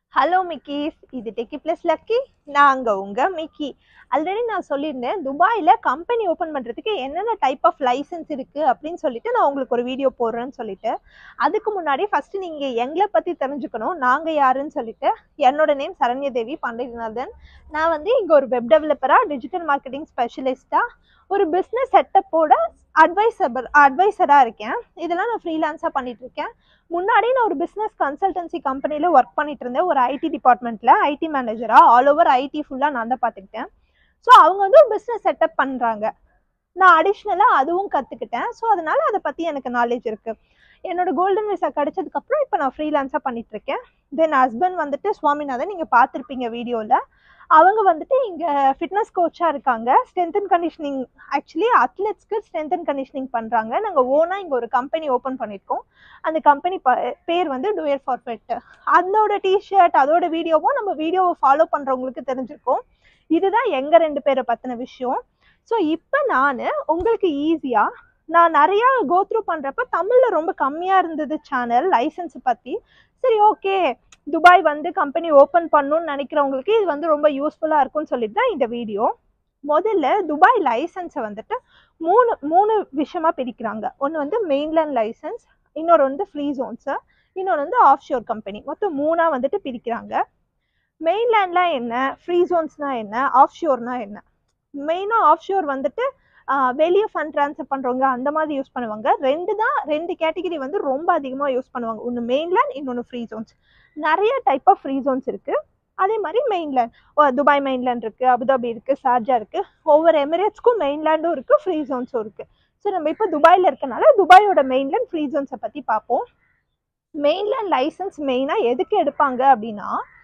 hello மிக்கிஸ் இது techie plus lucky நாங்க உங்க மிக்கி ஆல்ரெடி நான் சொல்லியிருந்தேன் துபாயில் கம்பெனி ஓப்பன் பண்ணுறதுக்கு என்னென்ன டைப் ஆஃப் லைசன்ஸ் இருக்குது அப்படின்னு சொல்லிட்டு நான் உங்களுக்கு ஒரு வீடியோ போடுறேன்னு சொல்லிட்டு அதுக்கு முன்னாடி ஃபஸ்ட்டு நீங்கள் எங்களை பற்றி தெரிஞ்சுக்கணும் நாங்கள் யாருன்னு சொல்லிட்டு என்னோட நேம் சரண்ய தேவி பண்டிதநாதன் நான் வந்து இங்கே ஒரு வெப் டெவலப்பராக டிஜிட்டல் மார்க்கெட்டிங் ஸ்பெஷலிஸ்ட்டாக ஒரு பிஸ்னஸ் செட்டப்போட அட்வைசபர் அட்வைசராக இருக்கேன் இதெல்லாம் நான் ஃப்ரீலான்ஸாக பண்ணிட்டு இருக்கேன் முன்னாடி நான் ஒரு பிஸ்னஸ் கன்சல்டன்சி கம்பெனியில் ஒர்க் பண்ணிட்டு இருந்தேன் ஒரு ஐடி டிபார்ட்மெண்ட்டில் ஐடி மேனேஜராக ஆல் ஓவர் ஐடி ஃபுல்லாக நான் தான் பார்த்துக்கிட்டேன் ஸோ அவங்க வந்து ஒரு பிஸ்னஸ் செட்டப் பண்ணுறாங்க நான் அடிஷ்னலாக அதுவும் கற்றுக்கிட்டேன் ஸோ அதனால அதை பற்றி எனக்கு நாலேஜ் இருக்குது என்னோட கோல்டன் விசா கிடைச்சதுக்கப்புறம் இப்போ நான் ஃப்ரீலான்ஸாக பண்ணிட்டு இருக்கேன் தென் ஹஸ்பண்ட் வந்துட்டு சுவாமிநாதன் நீங்கள் பார்த்துருப்பீங்க வீடியோவில் அவங்க வந்துட்டு இங்கே ஃபிட்னஸ் கோச்சாக இருக்காங்க ஸ்ட்ரென்த் அண்ட் கண்டிஷனிங் ஆக்சுவலி அத்லெட்ஸ்க்கு ஸ்ட்ரென்த் அண்ட் கண்டிஷனிங் பண்ணுறாங்க நாங்கள் ஓனாக இங்கே ஒரு கம்பெனி ஓப்பன் பண்ணியிருக்கோம் அந்த கம்பெனி ப பேர் வந்து டூயர் ஃபார்ஃபெட் அதோட டிஷர்ட் அதோட வீடியோவும் நம்ம வீடியோவை ஃபாலோ பண்ணுறவங்களுக்கு தெரிஞ்சிருக்கும் இதுதான் எங்கள் ரெண்டு பேரை பற்றின விஷயம் ஸோ இப்போ நான் உங்களுக்கு ஈஸியாக நான் நிறையா கோத்ரூ பண்ணுறப்ப தமிழில் ரொம்ப கம்மியாக இருந்தது சேனல் லைசன்ஸ் பற்றி சரி ஓகே துபாய் வந்து கம்பெனி ஓப்பன் பண்ணணும்னு நினைக்கிறவங்களுக்கு இது வந்து ரொம்ப யூஸ்ஃபுல்லாக இருக்கும்னு சொல்லிட்டு தான் இந்த வீடியோ முதல்ல துபாய் லைசன்ஸை வந்துட்டு மூணு மூணு விஷயமா பிரிக்கிறாங்க ஒன்று வந்து மெயின்லேண்ட் லைசன்ஸ் இன்னொரு வந்து ஃப்ரீ ஜோன்ஸு இன்னொன்று வந்து ஆஃப் ஷோர் கம்பெனி மொத்தம் மூணாக வந்துட்டு பிரிக்கிறாங்க மெயின்லேண்ட்லாம் என்ன ஃப்ரீ ஜோன்ஸ்னால் என்ன ஆஃப் ஷோர்னா என்ன மெயினாக ஆஃப் ஷோர் வந்துட்டு வெளியே ஃபண்ட் ட்ரான்ஸ்ஃபர் பண்ணுறவங்க அந்த மாதிரி யூஸ் பண்ணுவாங்க ரெண்டு தான் ரெண்டு கேட்டகிரி வந்து ரொம்ப அதிகமாக யூஸ் பண்ணுவாங்க ஒன்று மெயின்லேண்ட் இன்னொன்று ஃப்ரீ ஜோன்ஸ் நிறைய டைப் ஆஃப் ஃப்ரீ ஜோன்ஸ் இருக்குது அதே மாதிரி மெயின்லேண்ட் துபாய் மெயின்லேண்ட் இருக்குது அபுதாபி இருக்குது ஷார்ஜா இருக்குது ஒவ்வொரு எமிரேட்ஸ்க்கும் மெயின்லேண்டும் இருக்குது ஃப்ரீ ஜோன்ஸும் இருக்குது ஸோ நம்ம இப்போ துபாயில் இருக்கனால துபாயோட மெயின்லேண்ட் ஃப்ரீ ஜோன்ஸை பற்றி பார்ப்போம் மெயின்லேண்ட் லைசன்ஸ் மெயினாக எதுக்கு எடுப்பாங்க அப்படின்னா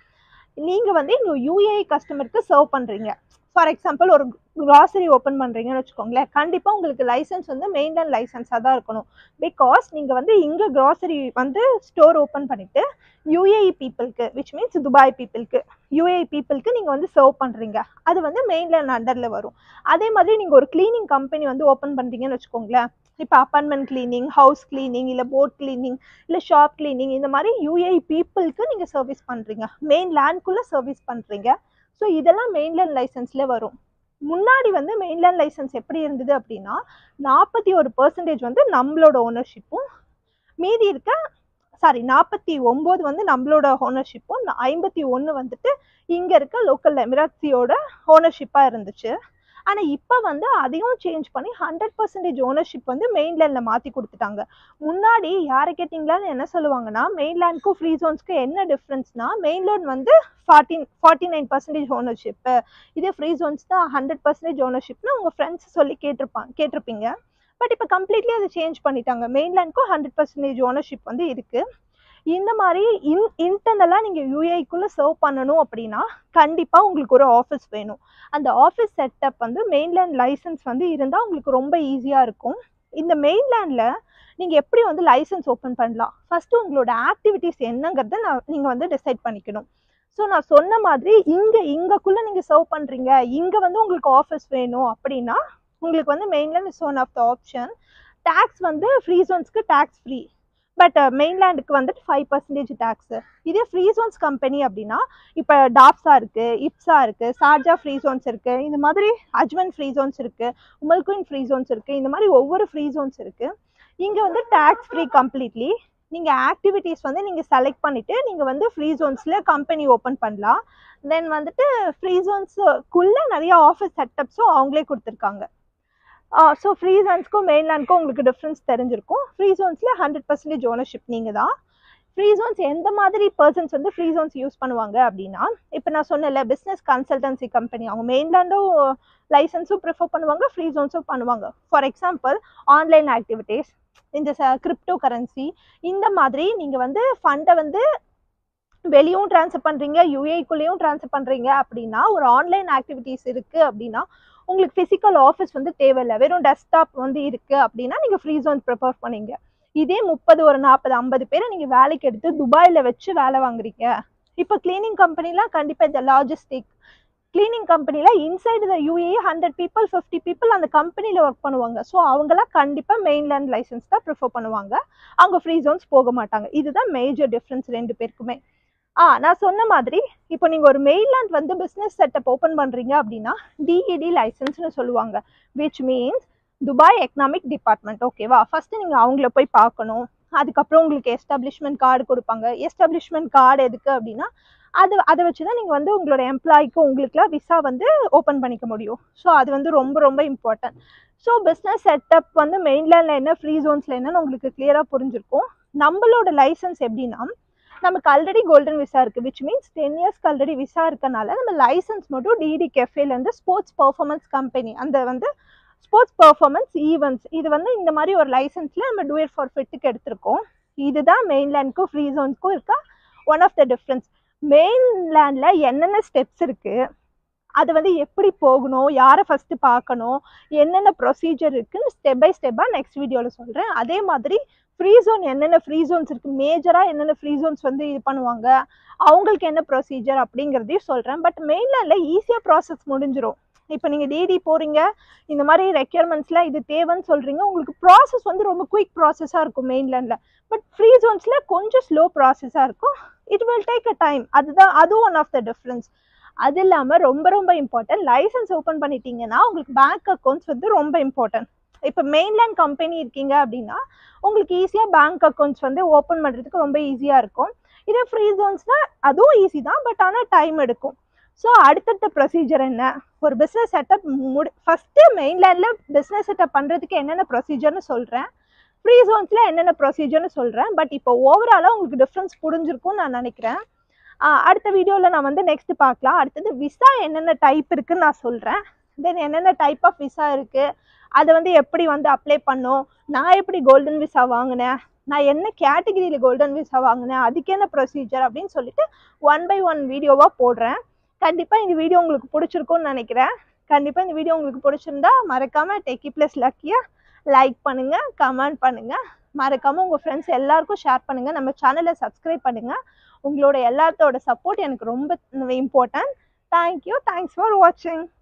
நீங்கள் வந்து இங்கே யூஏஐ கஸ்டமருக்கு சர்வ் பண்ணுறீங்க ஃபார் எக்ஸாம்பிள் ஒரு கிராசரி ஓப்பன் பண்ணுறீங்கன்னு வச்சுக்கோங்களேன் கண்டிப்பாக உங்களுக்கு லைசன்ஸ் வந்து மெயின்லேண்ட் லைசன்ஸாக தான் இருக்கணும் பிகாஸ் நீங்கள் வந்து இங்கே கிராசரி வந்து ஸ்டோர் ஓப்பன் பண்ணிவிட்டு யூஏஇ பீப்புளுக்கு விச் மீன்ஸ் துபாய் பீப்புளுக்கு யூஏஇ பீப்புளுக்கு நீங்கள் வந்து சர்வ் பண்ணுறீங்க அது வந்து மெயின்லேண்ட் அண்டரில் வரும் அதே மாதிரி நீங்கள் ஒரு க்ளீனிங் கம்பெனி வந்து ஓப்பன் பண்ணுறீங்கன்னு வச்சுக்கோங்களேன் இப்போ அப்பார்ட்மெண்ட் கிளீனிங் ஹவுஸ் கிளீனிங் இல்லை போட் கிளீனிங் இல்லை ஷாப் கிளீனிங் இந்த மாதிரி யூஏஇ பீப்புளுக்கு நீங்கள் சர்வீஸ் பண்ணுறீங்க மெயின் லேண்ட்குள்ளே சர்வீஸ் பண்ணுறீங்க ஸோ இதெல்லாம் மெயின்லேண்ட் லைசன்ஸில் வரும் முன்னாடி வந்து மெயின்லேண்ட் லைசன்ஸ் எப்படி இருந்தது அப்படின்னா நாற்பத்தி ஒரு பர்சன்டேஜ் வந்து நம்மளோட ஓனர்ஷிப்பும் மீதி இருக்க சாரி நாற்பத்தி ஒம்பது வந்து நம்மளோட ஓனர்ஷிப்பும் ஐம்பத்தி ஒன்று வந்துட்டு இங்கே இருக்க லோக்கல் எமிராட்சியோட ஓனர்ஷிப்பாக இருந்துச்சு ஆனால் இப்போ வந்து அதையும் சேஞ்ச் பண்ணி ஹண்ட்ரட் பர்சன்டேஜ் ஓனர்ஷிப் வந்து மெயின்லேண்டில் மாற்றி கொடுத்துட்டாங்க முன்னாடி யாரை கேட்டிங்களான்னு என்ன சொல்லுவாங்கன்னா மெயின்லேண்ட்க்கும் ஃப்ரீ ஜோன்ஸ்க்கும் என்ன டிஃப்ரென்ஸ்னா மெயின்லேண்ட் வந்து ஃபார்ட்டின் ஃபார்ட்டி நைன் பர்சன்டேஜ் ஓனர்ஷிப்பு இதே ஃப்ரீ ஜோன்ஸ் தான் ஹண்ட்ரட் பர்சன்டேஜ் ஓனர்ஷிப்னு உங்கள் ஃப்ரெண்ட்ஸ் சொல்லி கேட்டிருப்பாங்க கேட்டிருப்பீங்க பட் இப்போ கம்ப்ளீட்லி அதை சேஞ்ச் பண்ணிட்டாங்க மெயின்லேண்ட்க்கும் ஹண்ட்ரட் பர்சன்டேஜ் ஓனர்ஷிப் வந்து இருக்குது இந்த மாதிரி இன் இன்டர்னலாக நீங்கள் யூஏக்குள்ளே சர்வ் பண்ணணும் அப்படின்னா கண்டிப்பாக உங்களுக்கு ஒரு ஆஃபீஸ் வேணும் அந்த ஆஃபீஸ் செட்டப் வந்து மெயின்லேண்ட் லைசன்ஸ் வந்து இருந்தால் உங்களுக்கு ரொம்ப ஈஸியாக இருக்கும் இந்த மெயின்லேண்டில் நீங்கள் எப்படி வந்து லைசன்ஸ் ஓப்பன் பண்ணலாம் ஃபஸ்ட்டு உங்களோட ஆக்டிவிட்டீஸ் என்னங்கிறத நான் நீங்கள் வந்து டிசைட் பண்ணிக்கணும் ஸோ நான் சொன்ன மாதிரி இங்கே இங்கக்குள்ளே நீங்கள் சர்வ் பண்ணுறீங்க இங்கே வந்து உங்களுக்கு ஆஃபீஸ் வேணும் அப்படின்னா உங்களுக்கு வந்து mainland is one of the option tax வந்து ஃப்ரீ ஜோன்ஸ்க்கு டேக்ஸ் ஃப்ரீ பட் மெயின்லேண்டுக்கு வந்துட்டு ஃபைவ் பர்சன்டேஜ் டேக்ஸு இதே ஃப்ரீ ஜோன்ஸ் கம்பெனி அப்படின்னா இப்போ டாப்ஸா இருக்குது இப்ஸா இருக்குது சார்ஜா ஃப்ரீ ஜோன்ஸ் இருக்குது இந்த மாதிரி அஜ்மன் ஃப்ரீ ஜோன்ஸ் இருக்குது உமல்குயின் ஃப்ரீ ஜோன்ஸ் இருக்குது இந்த மாதிரி ஒவ்வொரு ஃப்ரீ ஜோன்ஸ் இருக்குது இங்கே வந்து டேக்ஸ் ஃப்ரீ கம்ப்ளீட்லி நீங்கள் ஆக்டிவிட்டீஸ் வந்து நீங்கள் செலக்ட் பண்ணிவிட்டு நீங்கள் வந்து ஃப்ரீ ஜோன்ஸில் கம்பெனி ஓப்பன் பண்ணலாம் தென் வந்துட்டு ஃப்ரீ ஜோன்ஸுக்குள்ளே நிறைய ஆஃபீஸ் செட்டப்ஸும் அவங்களே கொடுத்துருக்காங்க ஸோ ஃப்ரீ ஜோன்ஸ்க்கும் மெயின்லேண்ட்க்கும் உங்களுக்கு டிஃப்ரென்ஸ் தெரிஞ்சிருக்கும் ஃப்ரீ ஜோன்ஸில் ஹண்ட்ரட் பர்சன்டேஜ் ஓனர்ஷிப் நீங்கள் தான் ஃப்ரீ ஜோன்ஸ் எந்த மாதிரி பர்சன்ஸ் வந்து ஃப்ரீ ஜோன்ஸ் யூஸ் பண்ணுவாங்க அப்படின்னா இப்போ நான் சொன்னல பிஸ்னஸ் கன்சல்டன்சி கம்பெனி அவங்க மெயின்லேண்டும் லைசன்ஸும் ப்ரிஃபர் பண்ணுவாங்க ஃப்ரீ ஜோன்ஸும் பண்ணுவாங்க ஃபார் எக்ஸாம்பிள் ஆன்லைன் ஆக்டிவிட்டீஸ் இந்த கிரிப்டோ கரன்சி இந்த மாதிரி நீங்கள் வந்து ஃபண்டை வந்து வெளியும் ட்ரான்ஸ்ஃபர் பண்ணுறீங்க யூஏக்குள்ளேயும் ட்ரான்ஸ்ஃபர் பண்ணுறீங்க அப்படின்னா ஒரு ஆன்லைன் ஆக்டிவிட்டீஸ் இருக்குது அப்படின்னா உங்களுக்கு ஃபிசிக்கல் ஆஃபீஸ் வந்து தேவையில்லை வெறும் டெஸ்க்டாப் வந்து இருக்குது அப்படின்னா நீங்கள் ஃப்ரீ ஜோன் ப்ரிஃபர் பண்ணீங்க இதே முப்பது ஒரு நாற்பது ஐம்பது பேரை நீங்கள் வேலைக்கு எடுத்து துபாயில் வச்சு வேலை வாங்குறீங்க இப்போ கிளீனிங் கம்பெனிலாம் கண்டிப்பாக இந்த லாஜிஸ்டிக் கிளீனிங் கம்பெனியில் inside the UAE hundred people fifty people அந்த கம்பெனியில் ஒர்க் பண்ணுவாங்க ஸோ அவங்களாம் கண்டிப்பாக மெயின்லேண்ட் லைசன்ஸ் தான் ப்ரிஃபர் பண்ணுவாங்க அவங்க ஃப்ரீ ஜோன்ஸ் போக மாட்டாங்க இதுதான் மேஜர் டிஃப்ரென்ஸ் ரெண்டு பேருக்குமே ஆ நான் சொன்ன மாதிரி இப்போ நீங்கள் ஒரு மெயின்லேண்ட் வந்து பிஸ்னஸ் செட்டப் ஓப்பன் பண்ணுறீங்க அப்படின்னா டிஇடி லைசன்ஸ்னு சொல்லுவாங்க which means Dubai economic department ஓகேவா ஃபஸ்ட்டு நீங்கள் அவங்கள போய் பார்க்கணும் அதுக்கப்புறம் உங்களுக்கு எஸ்டாப்ளிஷ்மெண்ட் கார்டு கொடுப்பாங்க எஸ்டாப்ளிஷ்மெண்ட் கார்டு எதுக்கு அப்படின்னா அது அதை வச்சு தான் நீங்கள் வந்து உங்களோட எம்ப்ளாய்க்கு உங்களுக்குலாம் விசா வந்து ஓப்பன் பண்ணிக்க முடியும் ஸோ அது வந்து ரொம்ப ரொம்ப இம்பார்ட்டன்ட் ஸோ பிஸ்னஸ் செட்டப் வந்து மெயின்லேண்டில் என்ன ஃப்ரீ ஜோன்ஸில் என்னன்னு உங்களுக்கு கிளியராக புரிஞ்சிருக்கும் நம்மளோட லைசன்ஸ் எப்படின்னா நமக்கு ஆல்ரெடி கோல்டன் விசா இருக்குது விச் மீன்ஸ் டென் இயர்ஸ்க்கு ஆல்ரெடி விசா இருக்கனால நம்ம லைசன்ஸ் மட்டும் டிடி கெஃபேலேருந்து ஸ்போர்ட்ஸ் பர்ஃபார்மன்ஸ் கம்பெனி அந்த வந்து ஸ்போர்ட்ஸ் பர்ஃபார்மன்ஸ் ஈவெண்ட்ஸ் இது வந்து இந்த மாதிரி ஒரு லைசன்ஸில் நம்ம டூயர் ஃபார் ஃபிட்டுக்கு எடுத்திருக்கோம் இதுதான் மெயின்லேண்டுக்கும் ஃப்ரீ ஜோன்ஸ்க்கும் இருக்க ஒன் ஆஃப் த டிஃப்ரென்ஸ் மெயின்லேண்டில் என்னென்ன ஸ்டெப்ஸ் இருக்குது அது வந்து எப்படி போகணும் யாரை ஃபஸ்ட்டு பார்க்கணும் என்னென்ன ப்ரொசீஜர் இருக்குன்னு ஸ்டெப் பை ஸ்டெப்பாக நெக்ஸ்ட் வீடியோவில் சொல்கிறேன் அதே மாதிரி ஃப்ரீ ஜோன் என்னென்ன ஃப்ரீ ஜோன்ஸ் இருக்குது மேஜராக என்னென்ன ஃப்ரீ ஜோன்ஸ் வந்து இது பண்ணுவாங்க அவங்களுக்கு என்ன ப்ரொசீஜர் அப்படிங்கிறதையும் சொல்கிறேன் பட் மெயின்லேண்டில் ஈஸியாக ப்ராசஸ் முடிஞ்சிடும் இப்போ நீங்கள் டிடி போகிறீங்க இந்த மாதிரி ரெக்யர்மெண்ட்ஸில் இது தேவைன்னு சொல்கிறீங்க உங்களுக்கு ப்ராசஸ் வந்து ரொம்ப குயிக் ப்ராசஸாக இருக்கும் மெயின்லேண்டில் பட் ஃப்ரீ ஜோன்ஸில் கொஞ்சம் ஸ்லோ ப்ராசஸாக இருக்கும் it will take a time அதுதான் அதுவும் ஒன் ஆஃப் த டிஃப்ரென்ஸ் அது இல்லாமல் ரொம்ப ரொம்ப இம்பார்ட்டன்ட் லைசன்ஸ் ஓப்பன் பண்ணிட்டீங்கன்னா உங்களுக்கு பேங்க் அக்கௌண்ட்ஸ் வந்து ரொம்ப இம்பார்ட்டன்ட் இப்போ மெயின்லேண்ட் கம்பெனி இருக்கீங்க அப்படின்னா உங்களுக்கு ஈஸியாக பேங்க் அக்கௌண்ட்ஸ் வந்து ஓப்பன் பண்ணுறதுக்கு ரொம்ப ஈஸியாக இருக்கும் இதே ஃப்ரீ ஜோன்ஸ்னால் அதுவும் ஈஸி தான் பட் ஆனால் டைம் எடுக்கும் ஸோ அடுத்தடுத்த ப்ரொசீஜர் என்ன ஒரு பிஸ்னஸ் செட்டப் முடி ஃபஸ்ட்டு மெயின்லேண்டில் பிஸ்னஸ் செட்டப் பண்ணுறதுக்கு என்னென்ன ப்ரொசீஜர்னு சொல்கிறேன் ஃப்ரீ ஜோன்ஸில் என்னென்ன ப்ரொசீஜர்னு சொல்கிறேன் பட் இப்போ ஓவராலாக உங்களுக்கு டிஃப்ரென்ஸ் புரிஞ்சிருக்கும்னு நான் நினைக்கிறேன் அடுத்த வீடியோவில் நான் வந்து நெக்ஸ்ட் பார்க்கலாம் அடுத்தது விசா என்னென்ன டைப் இருக்குன்னு நான் சொல்கிறேன் தென் என்னென்ன டைப் ஆஃப் விசா இருக்குது அதை வந்து எப்படி வந்து அப்ளை பண்ணோம் நான் எப்படி கோல்டன் விசா வாங்கினேன் நான் என்ன கேட்டகிரியில் கோல்டன் விசா வாங்கினேன் அதுக்கு என்ன ப்ரொசீஜர் அப்படின்னு சொல்லிட்டு ஒன் பை ஒன் வீடியோவாக போடுறேன் கண்டிப்பாக இந்த வீடியோ உங்களுக்கு பிடிச்சிருக்கும்னு நினைக்கிறேன் கண்டிப்பாக இந்த வீடியோ உங்களுக்கு பிடிச்சிருந்தா மறக்காமல் டெக்கி ப்ளஸ் லக்கியை லைக் பண்ணுங்கள் கமெண்ட் பண்ணுங்கள் மறக்காமல் உங்கள் ஃப்ரெண்ட்ஸ் எல்லாருக்கும் ஷேர் பண்ணுங்கள் நம்ம சேனலை சப்ஸ்கிரைப் பண்ணுங்கள் உங்களோட எல்லாத்தோட சப்போர்ட் எனக்கு ரொம்ப இம்பார்ட்டன்ட் தேங்க்யூ தேங்க்ஸ் ஃபார் வாட்சிங்